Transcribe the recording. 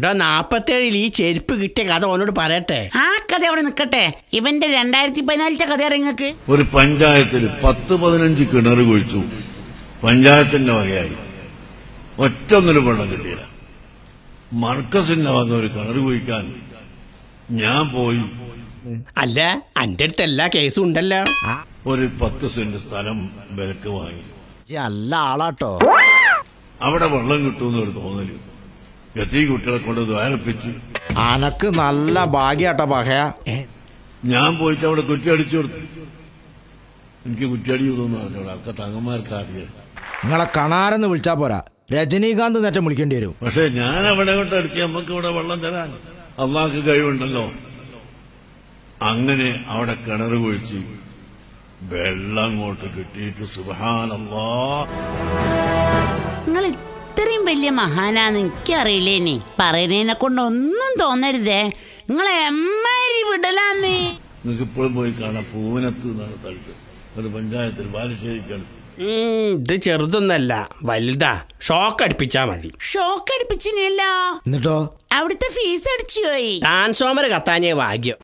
ഇവിടെ നാപ്പത്തേഴിൽ ഈ ചെരുപ്പ് കിട്ടിയ കഥ ഓനോട് പറയട്ടെ ആ കഥ അവിടെ നിൽക്കട്ടെ ഇവന്റെ രണ്ടായിരത്തി പതിനാലിത്തെ കഥ അറിയങ്ങൾക്ക് ഒരു പഞ്ചായത്തിൽ പത്ത് പതിനഞ്ച് കിണർ കുഴിച്ചു പഞ്ചായത്തിന്റെ വകയായി ഒറ്റൊന്നിനും വെള്ളം കിട്ടിയില്ല മർക്കസിന്റെ വക ഒരു കിണർ കുഴിക്കാൻ ഞാൻ പോയി അല്ല അന്റെ അടുത്ത് എല്ലാ കേസും ഉണ്ടല്ലോ ഒരു പത്ത് സെന്റ് സ്ഥലം വിലക്ക് വാങ്ങി നല്ല ആളാട്ടോ അവിടെ വെള്ളം കിട്ടുമെന്ന് ഒരു തോന്നല് എത്തി കുട്ടികളെ കൊണ്ട് ദ്വാരപ്പിച്ച് അനക്ക് നല്ല ഭാഗ്യാട്ടോ പഹയ ഞാൻ പോയിട്ട് അവിടെ കുറ്റി അടിച്ചു കൊടുത്തു എനിക്ക് കുറ്റിയടി തോന്നുന്നു അറിഞ്ഞോളൂ അതൊക്കെ തങ്ങന്മാർക്ക് അറിയാം നിങ്ങളെ കണാരെന്ന് വിളിച്ചാ പോരാ രജനീകാന്ത് നേറ്റം വിളിക്കേണ്ടി വരും പക്ഷെ ഞാൻ അവിടെ കൊണ്ട് അടിച്ച് നമുക്ക് ഇവിടെ വെള്ളം തരാൻ അള്ളാഹ്ക്ക് കഴിവുണ്ടല്ലോ അങ്ങനെ അവിടെ കിണർ കുഴിച്ച് വെള്ളം അങ്ങോട്ട് കിട്ടിയിട്ട് സുബഹാനല്ലാ നിങ്ങൾ ഇത്രയും വലിയ മഹാനാന്ന് എനിക്കറിയില്ലേനി പറയുന്നതിനെ കൊണ്ട് ഒന്നും തോന്നരുതേ നിങ്ങളെ എമ്മാരി വിടലാന്നേ നിങ്ങൾക്ക് ഇപ്പോഴും പോയി കാണാം പൂനത്ത് എന്നാണ് സ്ഥലത്ത് ഒരു പഞ്ചായത്തിൽ ബാലുശ്ശേരിക്കടുത്ത് ഉം, ഇത് ചെറുതൊന്നല്ല വലുതാ ഷോക്ക് അടിപ്പിച്ചാ മതി ഷോക്ക് അടിപ്പിച്ചിനല്ലോ എന്നിട്ടോ അവിടുത്തെ ഫീസ് അടിച്ചു പോയി ട്രാൻസ്ഫോമർ കത്താഞ്ഞേ ഭാഗ്യം